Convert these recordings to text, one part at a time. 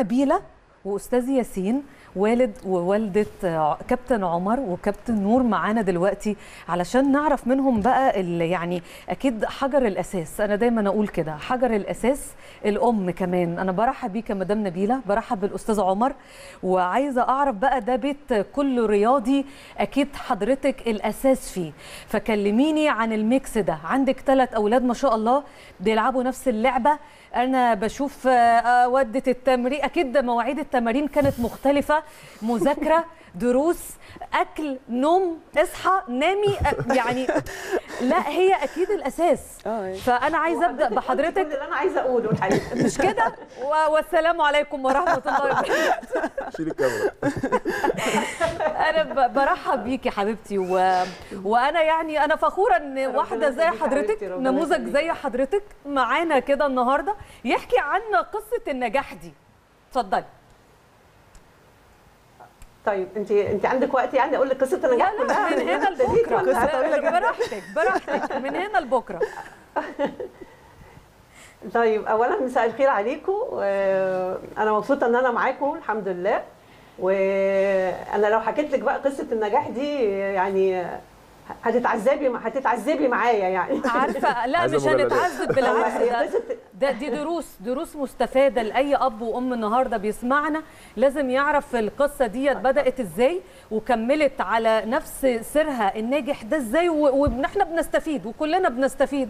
نبيله واستاذ ياسين والد ووالده آه، كابتن عمر وكابتن نور معانا دلوقتي علشان نعرف منهم بقى ال- يعني اكيد حجر الاساس انا دايما اقول كده حجر الاساس الام كمان انا برحب بيك يا مدام نبيله برحب بالاستاذ عمر وعايزه اعرف بقى ده بيت كل رياضي اكيد حضرتك الاساس فيه فكلميني عن الميكس ده عندك ثلاث اولاد ما شاء الله بيلعبوا نفس اللعبه انا بشوف آه، آه، وده التمرين اكيد مواعيد التمارين كانت مختلفه مذاكره دروس اكل نوم اصحى نامي آه، يعني لا هي اكيد الاساس اه فانا عايزه ابدا بحضرتك كل اللي انا عايزه اقوله الحقيقه مش كده و- والسلام عليكم ورحمه الله وبركاته شيل الكاميرا انا ب- برحب بيكي يا حبيبتي و... وانا يعني انا فخوره ان واحده زي يخليك يا حضرتك حبيبتي، ربنا نموذج يخليك. زي حضرتك معانا كده النهارده يحكي عن قصه النجاح دي اتفضلي طيب انت انت عندك وقت يعني اقول لك قصه لا النجاح لا كلها من هنا لبكره قصة طويلة جداً. براحتك براحتك من هنا لبكره طيب اولا مساء الخير عليكم آه، انا مبسوطه ان انا معاكم الحمد لله وانا لو حكيت لك بقى قصه النجاح دي يعني هتتعذبي هتتعذبي معايا يعني عارفه لا عايزة مش مجلدات. هنتعذب بالعكس هي ده قصة- ده دي دروس دروس مستفاده لاي اب وام النهارده بيسمعنا لازم يعرف القصه ديت بدات ازاي وكملت على نفس سيرها الناجح ده ازاي و- واحنا بنستفيد وكلنا بنستفيد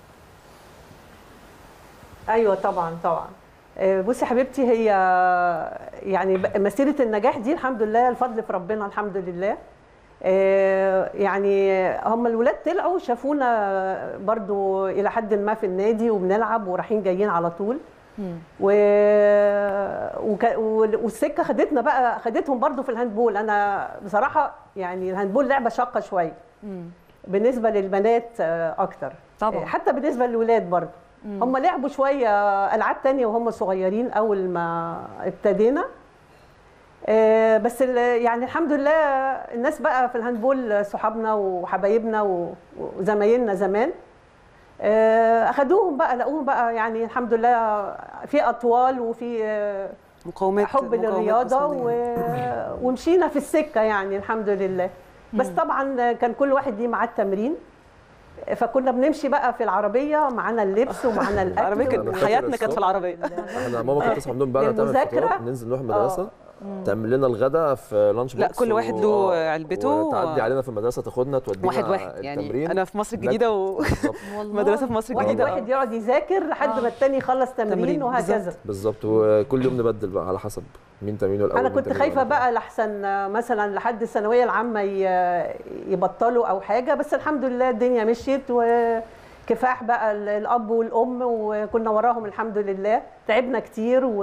ايوه طبعا طبعا آه، بصي يا حبيبتي هي يعني ب- مسيره النجاح دي الحمد لله الفضل في ربنا الحمد لله آه، يعني هم الولاد طلعوا شافونا برضو الى حد ما في النادي وبنلعب ورايحين جايين على طول و... وك... وال- والسكه خدتنا بقى خدتهم برضو في الهاندبول انا بصراحه يعني الهاندبول لعبه شاقه شويه بالنسبه للبنات آه، اكتر طبعاً. آه، حتى بالنسبه للولاد برضو هم لعبوا شويه العاب تانية وهم صغيرين اول ما ابتدينا آه، بس ال- يعني الحمد لله الناس بقى في الهاندبول صحابنا وحبايبنا و- وزمايلنا زمان آه، اخدوهم بقى لقوهم بقى يعني الحمد لله في اطوال وفي آه، مقاومات حب مقاومات للرياضه و... جسمانية. ومشينا في السكه يعني الحمد لله بس طبعا كان كل واحد ليه معاه التمرين فكنا بنمشي بقى في العربيه معانا اللبس ومعانا الاكل العربيه أنا كانت فاكر حياتنا كانت في الصبح. العربيه احنا ماما كانت تصحى من النوم بقى تعمل للمذاكرة. فطار ننزل نروح المدرسه تعمل لنا الغداء في لانش لا، بوكس كل واحد له آه، علبته. وتعدي علينا في المدرسه تاخدنا تودينا واحد واحد يعني التمرين. انا في مصر الجديده و... بالظبط مدرسه في مصر واحد الجديده واحد يقعد يذاكر لحد آه. ما التاني يخلص تمرين تمرين، وهكذا بالظبط وكل يوم نبدل بقى على حسب مين تمرينه الاول انا مين كنت تمرينه خايفه الأول. بقى لحسن مثلا لحد الثانويه العامه ي- يبطلوا او حاجه بس الحمد لله الدنيا مشيت وكفاح بقى ال- الاب والام وكنا وراهم الحمد لله تعبنا كتير و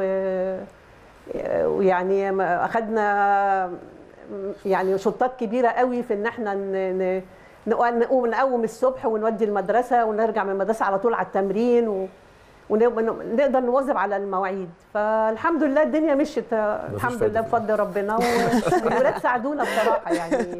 ويعني ما- اخدنا يعني شطات كبيره قوي في ان احنا ن- ن- نقوم نقوم- نقوم الصبح ونودي المدرسه ونرجع من المدرسه على طول على التمرين و ونقدر نواظب على المواعيد فالحمد لله الدنيا مشيت الحمد فايدة لله فيها. بفضل ربنا والولاد ساعدونا بصراحه يعني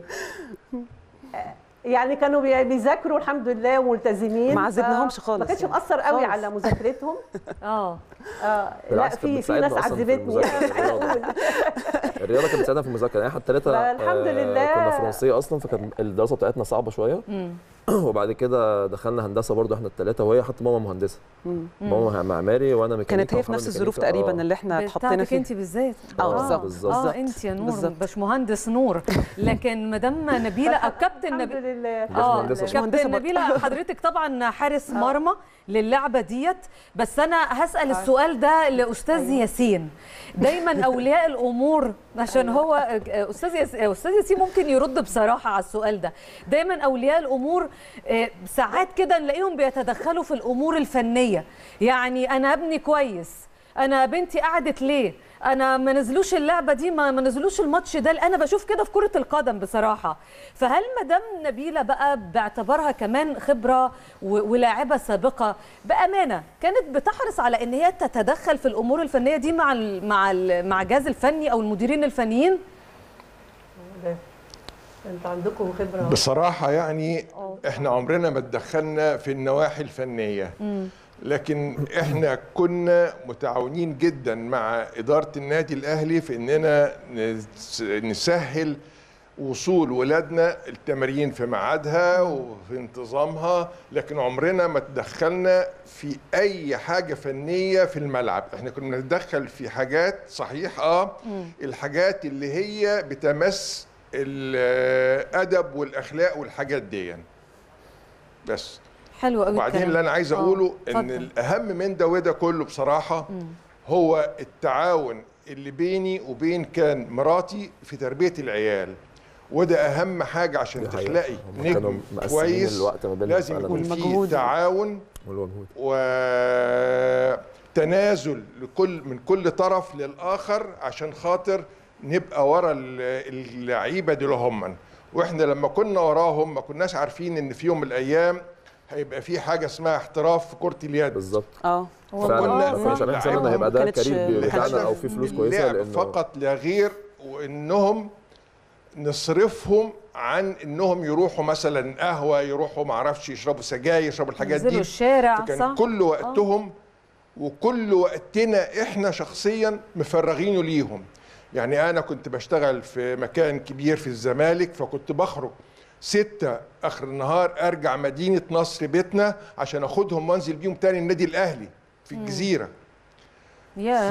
يعني كانوا بي- بيذاكروا الحمد لله وملتزمين ما عذبناهمش ف- خالص ما كانش يعني. مأثر قوي خالص. على مذاكرتهم اه آه لا بالعكس كانت في في بتساعدنا ناس أصلاً في عذبتني المذاكرة. يعني عايزة أقول. الرياضه كانت بتساعدنا في المذاكره يعني احنا الثلاثه فالحمد لله. كنا فرنسيه اصلا فكانت الدراسه بتاعتنا صعبه شويه وبعد كده دخلنا هندسه برضو احنا الثلاثه وهي حتى ماما مهندسه ماما معماري وانا ميكانيكا كانت هي في ومحمد نفس الظروف ميكانيكا. تقريبا آه. اللي احنا اتحطينا بتاعتك فيها انت بالذات اه بالظبط بالظبط. اه بالظبط. انت يا نور بالظبط. باشمهندس نور لكن مدام نبيله او كابتن الحمد نبيله لله اه باشمهندسة. باشمهندسة كابتن برضه. نبيله حضرتك طبعا حارس مرمى للعبه ديت بس انا هسال السؤال ده لاستاذ ياسين دايما اولياء الامور عشان هو استاذ ياس- استاذ ياسين ممكن يرد بصراحه على السؤال ده دايما اولياء الامور آه، ساعات كده نلاقيهم بيتدخلوا في الامور الفنيه يعني انا ابني كويس انا بنتي قعدت ليه انا ما نزلوش اللعبه دي ما ما نزلوش الماتش ده انا بشوف كده في كره القدم بصراحه فهل مدام نبيله بقى باعتبارها كمان خبره و- ولاعبه سابقه بامانه كانت بتحرص على ان هي تتدخل في الامور الفنيه دي مع ال مع ال مع الجهاز الفني او المديرين الفنيين انتوا عندكم خبره بصراحة يعني احنا عمرنا ما اتدخلنا في النواحي الفنية لكن احنا كنا متعاونين جدا مع اداره النادي الاهلي في اننا نس- نسهل وصول ولادنا التمارين في ميعادها وفي انتظامها لكن عمرنا ما تدخلنا في اي حاجه فنيه في الملعب احنا كنا نتدخل في حاجات صحيح اه الحاجات اللي هي بتمس الادب والاخلاق والحاجات دي بس حلو قوي وبعدين الكلام. اللي انا عايز آه، اقوله ان اتفضل. الاهم من ده وده كله بصراحه هو التعاون اللي بيني وبين كان مراتي في تربيه العيال وده اهم حاجه عشان دي حقيقة. تخلقي هم كانوا نجم مقسمين كويس الوقت ما بينهم لازم فعلاً. يكون في والمجهود. تعاون والمجهود وتنازل لكل من كل طرف للاخر عشان خاطر نبقى ورا ال- اللعيبه دول هم واحنا لما كنا وراهم ما كناش عارفين ان في يوم من الايام هيبقى في حاجه اسمها احتراف في كرة اليد بالظبط اه والله فعلا كنا- ما كناش عاملين حسابنا ان لعيبة هيبقى ده ما كانتش الكارير بتاعنا الهدف او في فلوس من كويسه اللعب لانه فقط لا غير وانهم نصرفهم عن انهم يروحوا مثلا قهوه يروحوا ما اعرفش يشربوا سجاير يشربوا الحاجات ينزلوا دي الشارع فكان صح كل وقتهم وكل وقتنا احنا شخصيا مفرغينه ليهم يعني انا كنت بشتغل في مكان كبير في الزمالك فكنت بخرج ستة اخر النهار ارجع مدينة نصر بيتنا عشان اخدهم وانزل بيهم تاني النادي الاهلي في الجزيرة يا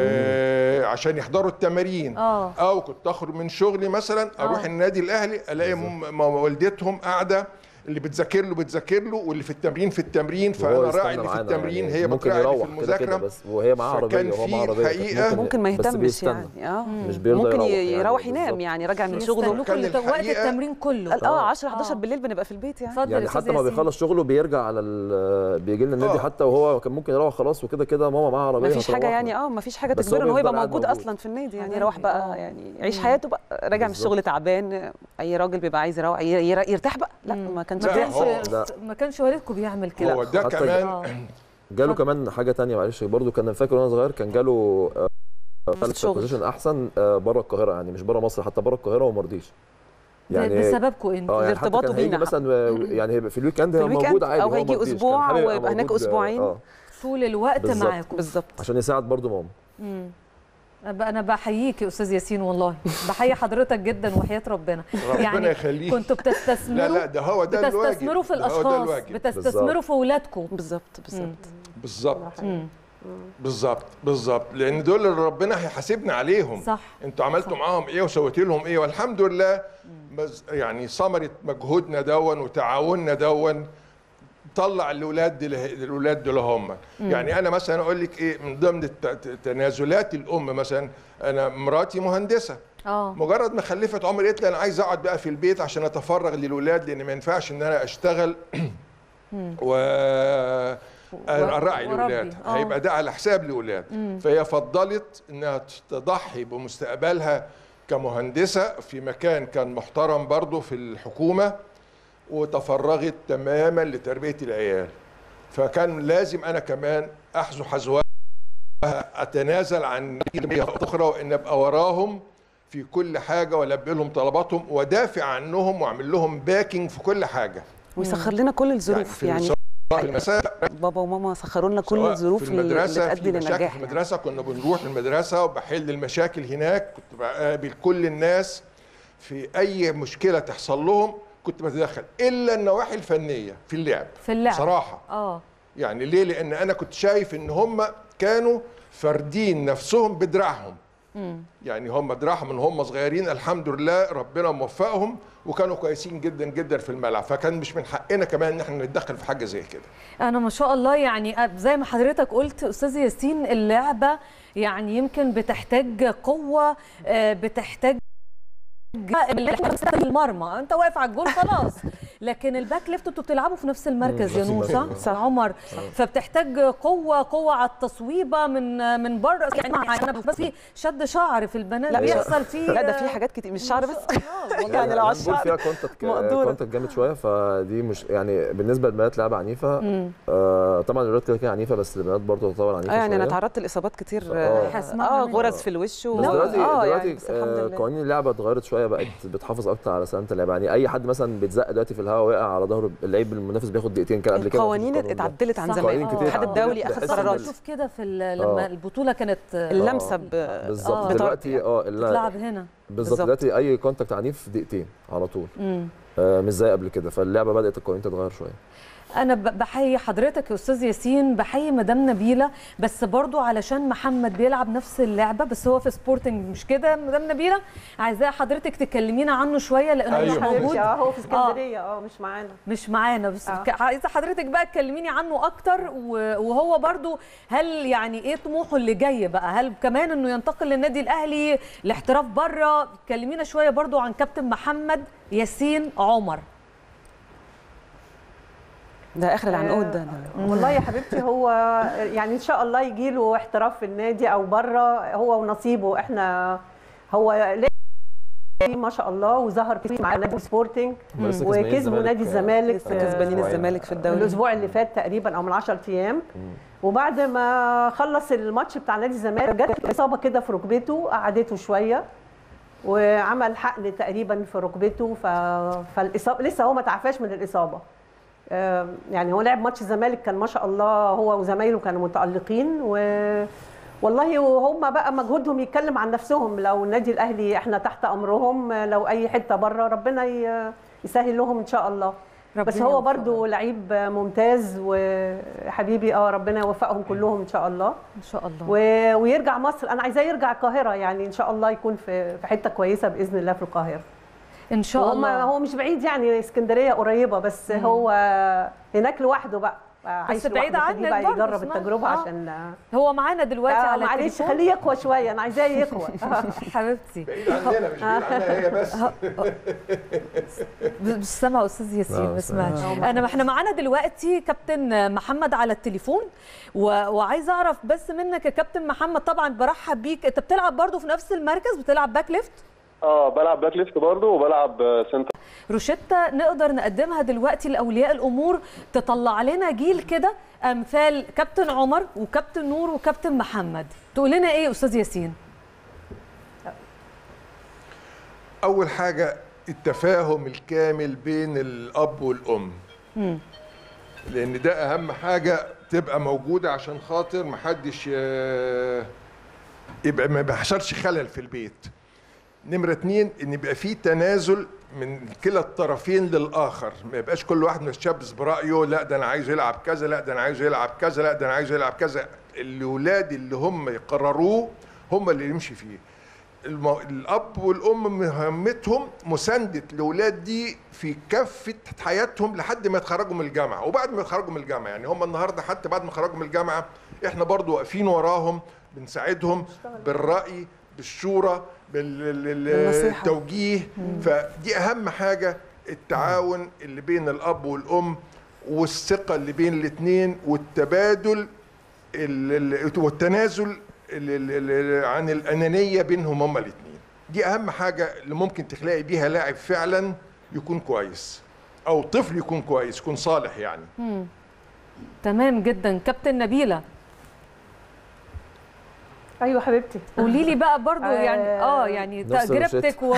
في عشان يحضروا التمارين اه او كنت اخرج من شغلي مثلا اروح آه. النادي الاهلي الاقي م- م- والدتهم قاعده اللي بتذاكر له بتذاكر له واللي في التمرين في التمرين وهو فانا يستنى راعي اللي في معانا التمرين يعني هي ممكن بتراعي اللي في يروح كده كده المذاكره بس وهي معاها فكان عربيه وهو في معاه عربيه كانت الحقيقة ممكن ما بس يهتمش بيستنى. يعني اه مش بيرضى ممكن يروح ي- يعني يروح ينام بالظبط. يعني راجع من شغله يستنوكوا كان لت- وقت الحقيقة- التمرين كله اه 10 11 آه. بالليل بنبقى في البيت يعني اتفضل يعني يا حتى أستاذ ما ياسين. بيخلص شغله بيرجع على ال- بيجي لنا النادي آه. حتى وهو كان ممكن يروح خلاص وكده كده ماما معاها عربيه ما فيش حاجه هتروحنا. يعني اه ما فيش حاجه بس هو تجبره ان هو يبقى بيفضل قاعد موجود موجود. اصلا في النادي يعني حبايبي، يروح بقى آه. يعني يعيش حياته بقى راجع من بالظبط. الشغل تعبان اي راجل بيبقى عايز يروح ي- ير- يرتاح بقى لا مم. ما كانش ما لا، كانش هو- لا. ما كانش والدكم بيعمل كده هو ده حتى كمان آه. جاله كمان حاجه تانية معلش برضو كان فاكر وانا صغير كان جاله شغل. بوزيشن احسن آه، بره القاهره يعني مش بره مصر حتى بره القاهره وما رضيش يعني بسببكم انتوا اه يعني حتى لارتباطه كان هيجي بينا. مثلا آه، يعني هيبقى في الويك اند في هو الويك موجود إند عادي أو هو هيجي ما رضيش. كان أسبوع حابب يبقى ويبقى هناك موجود، آه، أسبوعين. اه طول الوقت بالظبط. معاكم بالظبط عشان يساعد برضو ماما مم. أنا- انا بحييك يا استاذ ياسين والله بحيي حضرتك جدا وحياه ربنا ربنا يخليك كنتوا بتستثمروا لا لا ده هو ده الواجب بتستثمروا في ده هو ده الاشخاص الواجب بتستثمروا بالظبط. في اولادكم بالظبط بالظبط بالظبط مم. بالظبط بالظبط لان دول اللي ربنا هيحاسبنا عليهم صح انتوا عملتوا معاهم ايه وسويت لهم ايه والحمد لله بس يعني ثمره مجهودنا دون وتعاوننا دون طلع الاولاد دي الاولاد دول هم يعني انا مثلا اقول لك ايه من ضمن الت- ت- تنازلات الام مثلا انا مراتي مهندسه اه مجرد ما خلفت عمر قالت لي انا عايز اقعد بقى في البيت عشان اتفرغ للاولاد لان ما ينفعش ان انا اشتغل و اراعي وربي. الاولاد آه. هيبقى ده على حساب الاولاد فهي فضلت انها تضحي بمستقبلها كمهندسه في مكان كان محترم برضه في الحكومه وتفرغت تماما لتربيه العيال فكان لازم انا كمان احذو حذوها اتنازل عن اخرى وان ابقى وراهم في كل حاجه والبي لهم طلباتهم وادافع عنهم واعمل لهم باكينج في كل حاجه ويسخر لنا كل الظروف في يعني, سواء في المساء بابا وماما سخروا لنا كل سواء الظروف في اللي المدرسه اللي في تؤدي مشاكل للنجاح في يعني. المدرسه كنا بنروح المدرسه وبحل المشاكل هناك كنت بقابل كل الناس في اي مشكله تحصل لهم كنت بتدخل الا النواحي الفنيه في اللعب في اللعب صراحه اه يعني ليه لان انا كنت شايف ان هم كانوا فاردين نفسهم بدراعهم يعني هم دراعهم من هم صغيرين الحمد لله ربنا موفقهم وكانوا كويسين جدا جدا في الملعب فكان مش من حقنا كمان ان احنا نتدخل في حاجه زي كده انا ما شاء الله يعني زي ما حضرتك قلت استاذ ياسين اللعبه يعني يمكن بتحتاج قوه آه، بتحتاج المرمى انت واقف على الجول خلاص لكن الباك ليفت انتوا بتلعبوا في نفس المركز يا نفس نور صح؟ المركز. صح عمر فبتحتاج قوه قوه على التصويبه من من بره يعني أنا بس في شد شعر في البنات لا، بيحصل فيه لا ده في حاجات كتير مش شعر بس والله يعني لو على الهاندبول الشعر فيها كونتاكت مقدورة. كونتاكت جامد شويه فدي مش يعني بالنسبه للبنات لعبه عنيفه آه طبعا الولاد كده كده عنيفه بس البنات برضه تعتبر عنيفه اه يعني انا شوية. تعرضت لاصابات كتير آه. اه, هسمعها آه منك. غرز في الوش و... بس دلوقتي اه دلوقتي يعني بس الحمد آه لله قوانين اللعبه اتغيرت شويه شويه بقت بتحافظ اكتر على سلامه اللعيبه يعني اي حد مثلا بيتزق دلوقتي في الهواء وقع على ظهره اللعيب المنافس بياخد دقيقتين كان قبل كده ما فيش القوانين القانون ده. اتعدلت عن صح. زمان قوانين كتير الاتحاد اتعدلت. الدولي اخذ بحس إن قرارات شوف كده في ال- لما آه. البطوله كانت اللمسه ب- بالظبط آه. دلوقتي اه ال- بتلعب هنا بالظبط بالظبط. دلوقتي اي كونتاكت عنيف دقيقتين على طول مم. آه مش زي قبل كده فاللعبه بدات القوانين تتغير شويه انا ب- بحيي حضرتك يا استاذ ياسين بحيي مدام نبيله بس برضو علشان محمد بيلعب نفس اللعبه بس هو في سبورتنج مش كده مدام نبيله عايزاه حضرتك تكلمينا عنه شويه لانه أيوة. مش موجود حبيبتي اه هو في اسكندريه اه مش معانا مش معانا بس آه. ك- عايزه حضرتك بقى تكلميني عنه اكتر و- وهو برضو هل يعني ايه طموحه اللي جاي بقى هل كمان انه ينتقل للنادي الاهلي الاحتراف بره كلمينا شويه برضو عن كابتن محمد ياسين عمر ده اخر العنقود ده والله يا حبيبتي هو يعني ان شاء الله يجي له احتراف في النادي او بره هو ونصيبه احنا هو ليه ما شاء الله وظهر كتير مع نادي سبورتنج لسه كسبانين وكسبوا نادي الزمالك لسه كسبانين آه، الزمالك في الدوري الاسبوع اللي فات تقريبا او من 10 ايام وبعد ما خلص الماتش بتاع نادي الزمالك جت اصابه كده في ركبته قعدته شويه وعمل حقن تقريبا في ركبته ف... فالاصابه لسه هو ما تعافاش من الاصابه آم، يعني هو لعب ماتش الزمالك كان ما شاء الله هو وزمايله كانوا متالقين و والله وهم بقى مجهودهم يتكلم عن نفسهم لو النادي الاهلي احنا تحت امرهم لو اي حته بره ربنا ي- يسهل لهم ان شاء الله بس ربنا هو يوفقهم. برضو لعيب ممتاز وحبيبي اه ربنا يوفقهم كلهم ان شاء الله ان شاء الله و... ويرجع مصر انا عايزاه يرجع القاهره يعني ان شاء الله يكون في في حته كويسه باذن الله في القاهره ان شاء وهم- الله هو مش بعيد يعني اسكندريه قريبه بس هو هناك لوحده بقى عايش بعيد لوحده، عنك خليه بقى برضه يجرب اسمها. التجربه آه. عشان هو معانا دلوقتي آه على معلش التليفون خليه يقوى شويه انا عايزاه يقوى حبيبتي بعيد عننا مش بعيد عنها هي بس مش سامعه استاذ ياسين لا، ما بس- سمعتش آه. انا احنا معانا دلوقتي كابتن محمد على التليفون و... وعايزه اعرف بس منك يا كابتن محمد طبعا برحب بيك انت بتلعب برضو في نفس المركز بتلعب باك ليفت اه بلعب باك ليفت برضه وبلعب آه، سنتر روشتة نقدر نقدمها دلوقتي لاولياء الامور تطلع لنا جيل كده امثال كابتن عمر وكابتن نور وكابتن محمد تقول لنا ايه يا استاذ ياسين اول حاجه التفاهم الكامل بين الاب والام لان ده اهم حاجه تبقى موجوده عشان خاطر محدش ي- يبقى ما بيحصلش خلل في البيت نمرة اتنين ان يبقى في تنازل من كلا الطرفين للاخر ما يبقاش كل واحد متشبث برايه لا ده انا عايزه يلعب كذا لا ده انا عايزه يلعب كذا لا ده انا عايزه يلعب كذا الاولاد اللي هم يقرروه هم اللي يمشي فيه المو... الاب والام مهمتهم مسانده الاولاد دي في كافه حياتهم لحد ما يتخرجوا من الجامعه وبعد ما يتخرجوا من الجامعه يعني هم النهارده حتى بعد ما خرجوا من الجامعه احنا برضو واقفين وراهم بنساعدهم بالراي بالشورى بالنصيحة. بالتوجيه فدي اهم حاجه التعاون اللي بين الاب والام والثقه اللي بين الاثنين والتبادل ال- ال- والتنازل ال- ال- ال- عن الانانيه بينهم هما الاثنين دي اهم حاجه اللي ممكن تخلقي بيها لاعب فعلا يكون كويس او طفل يكون كويس يكون صالح يعني تمام جدا كابتن نبيله ايوه حبيبتي قولي لي بقى برضو يعني اه يعني نفس تجربتك و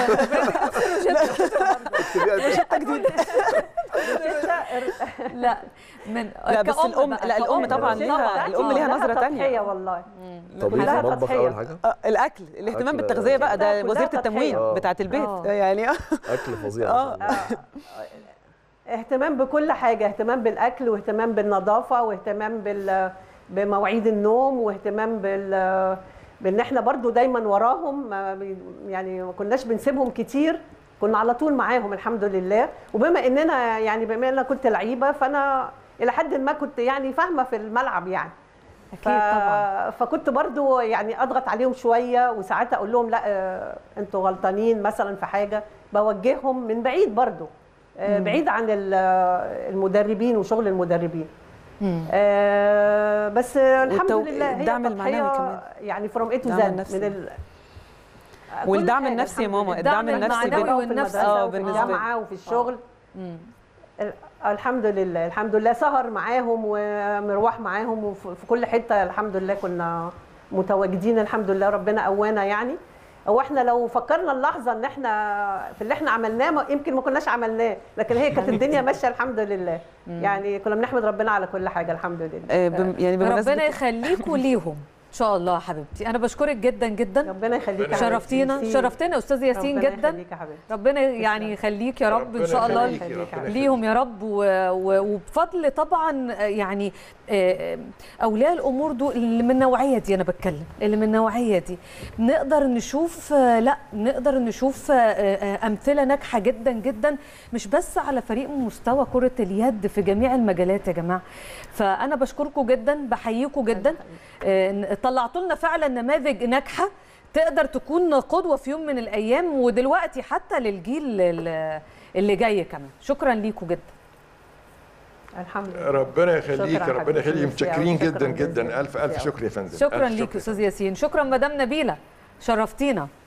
لا من لا بس كأم الام بقى، لا الام كأم. طبعا ليها الام ليها كلها نظره تضحية ثانيه والله طبيخ كلها المطبخ تضحية. اول حاجه الاكل الاهتمام أكل- بالتغذيه بقى ده كلها وزيره تضحية. التموين آه. بتاعه البيت آه. يعني اكل فظيع آه. ما شاء الله. اهتمام بكل حاجه اهتمام بالاكل واهتمام بالنظافه واهتمام بال بمواعيد النوم واهتمام بال بان احنا برضو دايما وراهم ما بي- يعني ما كناش بنسيبهم كتير كنا على طول معاهم الحمد لله وبما اننا يعني بما ان انا كنت لعيبه فانا الى حد ما كنت يعني فاهمه في الملعب يعني اكيد ف... طبعا فكنت برضو يعني اضغط عليهم شويه وساعات اقول لهم لا آه، انتوا غلطانين مثلا في حاجه بوجههم من بعيد برضو آه، بعيد عن ال- آه، المدربين وشغل المدربين مم. آه، بس آه، الحمد والتو- لله هي الدعم تضحية المعنوي كمان. يعني فروم اي تو الدعم زد النفسي. من ال... كل والدعم حاجة النفسي يا الحمد ماما لله. الدعم الدعم النفسي المعنوي بال- في والنفسي. المدرسة آه، وفي بالنسبة لي. الجامعه وفي الشغل مم. ال- الحمد لله الحمد لله سهر معاهم ومروح معاهم وفي في كل حته الحمد لله كنا متواجدين الحمد لله ربنا قوانا يعني هو احنا لو فكرنا اللحظه ان احنا في اللي احنا عملناه ما- يمكن ما كناش عملناه لكن هي كانت الدنيا ماشيه الحمد لله يعني كنا بنحمد ربنا على كل حاجه الحمد لله آه، بم- يعني ربنا بمناسبه يخليكوا ليهم ان شاء الله يا حبيبتي انا بشكرك جدا جدا ربنا يخليك يا حبيبتي. شرفتينا ميرسي. شرفتنا يا استاذ ياسين ربنا جدا يخليك يا حبيبتي ربنا يعني يخليك يا رب ان ربنا شاء الله يخليك يا رب. يخليك. ليهم يا رب و... و... وبفضل طبعا آه، يعني آه، اولياء الامور دول اللي من النوعيه دي انا بتكلم اللي من النوعيه دي نقدر نشوف آه، لا نقدر نشوف آه، آه، امثله ناجحه جدا جدا مش بس على فريق مستوى كره اليد في جميع المجالات يا جماعه فانا بشكركم جدا بحييكم جدا آه، طلعتوا لنا فعلا نماذج ناجحه تقدر تكون قدوه في يوم من الايام ودلوقتي حتى للجيل ال- اللي جاي كمان شكرا ليكم جدا الحمد لله ربنا يخليك شكراً ربنا حبيبتي. يخليك ميرسي أوي. متشكرين شكراً جدا جزيلاً. جدا الف الف ميرسي أوي. شكر يا فندم شكرا ألف ليك استاذ ياسين شكرا مدام نبيله شرفتينا